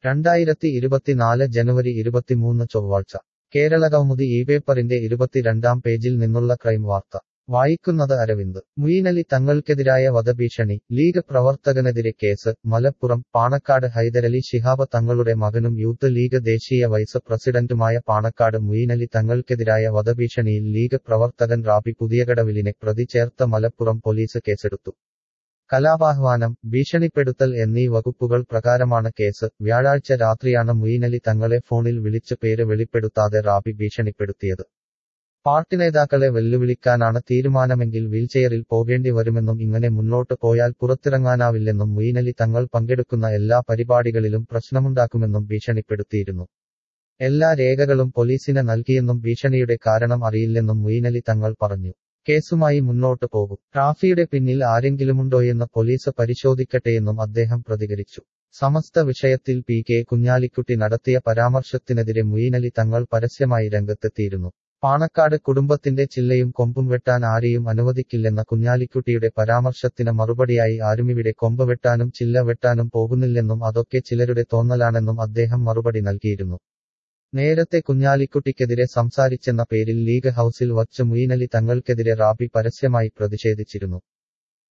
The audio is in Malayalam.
രണ്ടായിരത്തി ഇരുപത്തിനാല് ജനുവരി ഇരുപത്തിമൂന്ന് ചൊവ്വാഴ്ച കേരളകൗമുദി ഈ പേപ്പറിന്റെ ഇരുപത്തിരണ്ടാം പേജിൽ നിന്നുള്ള ക്രൈം വാർത്ത വായിക്കുന്നത് അരവിന്ദ് മുയിനലി തങ്ങൾക്കെതിരായ വധഭീഷണി ലീഗ് പ്രവർത്തകനെതിരെ കേസ് മലപ്പുറം പാണക്കാട് ഹൈദരലി ശിഹാബ് തങ്ങളുടെ മകനും യൂത്ത് ലീഗ് ദേശീയ വൈസ് പ്രസിഡന്റുമായ പാണക്കാട് മുയിനലി തങ്ങൾക്കെതിരായ വധഭീഷണിയിൽ ലീഗ് പ്രവർത്തകൻ റാബി പുതിയകടവിലിനെ പ്രതി ചേർത്ത മലപ്പുറം പോലീസ് കേസെടുത്തു കലാപാഹ്വാനം ഭീഷണിപ്പെടുത്തൽ എന്നീ വകുപ്പുകൾ പ്രകാരമാണ് കേസ് വ്യാഴാഴ്ച രാത്രിയാണ് മുയിനലി തങ്ങളെ ഫോണിൽ വിളിച്ച് പേര് വെളിപ്പെടുത്താതെ റാബി ഭീഷണിപ്പെടുത്തിയത് പാർട്ടി നേതാക്കളെ വെല്ലുവിളിക്കാനാണ് തീരുമാനമെങ്കിൽ വീൽചെയറിൽ പോകേണ്ടി വരുമെന്നും ഇങ്ങനെ മുന്നോട്ട് പോയാൽ പുറത്തിറങ്ങാനാവില്ലെന്നും മുയിനലി തങ്ങൾ പങ്കെടുക്കുന്ന എല്ലാ പരിപാടികളിലും പ്രശ്നമുണ്ടാക്കുമെന്നും ഭീഷണിപ്പെടുത്തിയിരുന്നു എല്ലാ രേഖകളും പോലീസിന് നൽകിയെന്നും ഭീഷണിയുടെ കാരണം അറിയില്ലെന്നും മുയിനലി തങ്ങൾ പറഞ്ഞു കേസുമായി മുന്നോട്ട് പോകും റാഫിയുടെ പിന്നിൽ ആരെങ്കിലുമുണ്ടോയെന്ന് പോലീസ് പരിശോധിക്കട്ടെയെന്നും അദ്ദേഹം പ്രതികരിച്ചു സമസ്ത വിഷയത്തിൽ പി കെ കുഞ്ഞാലിക്കുട്ടി നടത്തിയ പരാമർശത്തിനെതിരെ മുയിനലി തങ്ങൾ പരസ്യമായി രംഗത്തെത്തിയിരുന്നു പാണക്കാട് കുടുംബത്തിന്റെ ചില്ലയും കൊമ്പും വെട്ടാൻ ആരെയും അനുവദിക്കില്ലെന്ന കുഞ്ഞാലിക്കുട്ടിയുടെ പരാമർശത്തിന് മറുപടിയായി ആരുമിവിടെ കൊമ്പ് വെട്ടാനും ചില്ല വെട്ടാനും പോകുന്നില്ലെന്നും അതൊക്കെ ചിലരുടെ തോന്നലാണെന്നും അദ്ദേഹം മറുപടി നൽകിയിരുന്നു നേരത്തെ കുഞ്ഞാലിക്കുട്ടിക്കെതിരെ സംസാരിച്ചെന്ന പേരിൽ ലീഗ് ഹൌസിൽ വച്ച് മുയിനലി തങ്ങൾക്കെതിരെ റാബി പരസ്യമായി പ്രതിഷേധിച്ചിരുന്നു